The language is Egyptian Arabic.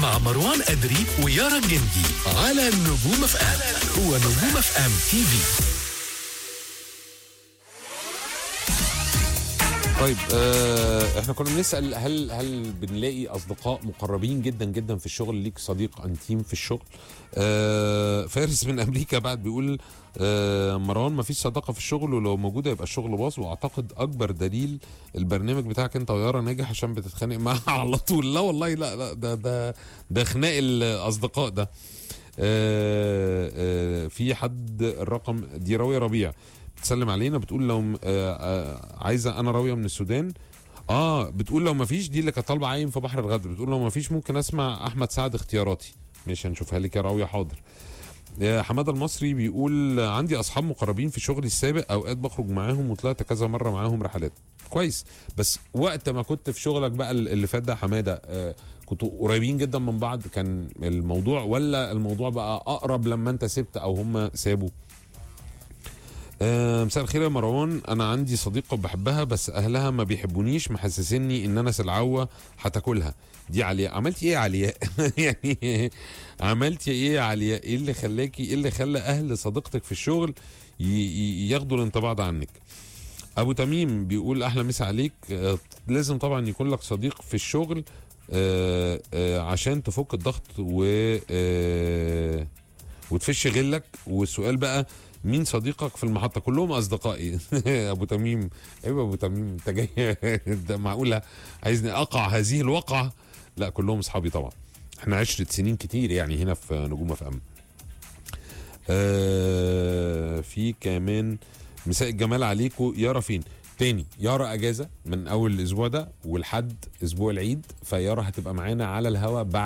مع مروان أدري ويارا الجندي على نجوم اف ام هو نجوم اف ام تي في طيب آه احنا كنا بنسال هل هل بنلاقي اصدقاء مقربين جدا جدا في الشغل ليك صديق انتيم في الشغل آه فارس من امريكا بعد بيقول آه مروان ما فيش صداقه في الشغل ولو موجوده يبقى الشغل باظ واعتقد اكبر دليل البرنامج بتاعك انت ويارا ناجح عشان بتتخانق معاها على طول لا والله لا لا ده ده ده خناق الاصدقاء ده آه آه في حد الرقم دي راويه ربيع بتسلم علينا بتقول لو م- آه آه عايزه انا راويه من السودان اه بتقول لو ما فيش دي اللي كانت طالبه عايم في بحر الغد بتقول لو ما فيش ممكن اسمع احمد سعد اختياراتي ماشي هنشوفها لك يا راويه حاضر آه، حماده المصري بيقول عندي اصحاب مقربين في شغلي السابق اوقات بخرج معاهم وطلعت كذا مره معاهم رحلات كويس بس وقت ما كنت في شغلك بقى اللي فات ده يا حماده آه، كنتوا قريبين جدا من بعض كان الموضوع ولا الموضوع بقى اقرب لما انت سبت او هم سابوا آه، مساء الخير يا مروان انا عندي صديقه بحبها بس اهلها ما بيحبونيش محسسني ان انا سلعوه هتاكلها دي علياء عملتي ايه يا علياء يعني عملتي ايه يا علياء ايه اللي خلاكي ايه اللي خلى اهل صديقتك في الشغل ي- ي- ياخدوا الانطباع ده عنك ابو تميم بيقول احلى مسا عليك آه، لازم طبعا يكون لك صديق في الشغل آه، آه، عشان تفك الضغط و آه، وتفش غلك والسؤال بقى مين صديقك في المحطه كلهم اصدقائي ابو تميم ايوه ابو تميم انت جاي ده معقوله عايزني اقع هذه الوقعه لا كلهم اصحابي طبعا احنا عشرة سنين كتير يعني هنا في نجوم اف ام آه في كمان مساء الجمال عليكم يارا فين تاني يارا اجازه من اول الاسبوع ده ولحد اسبوع العيد فيارا هتبقى معانا على الهوا بعد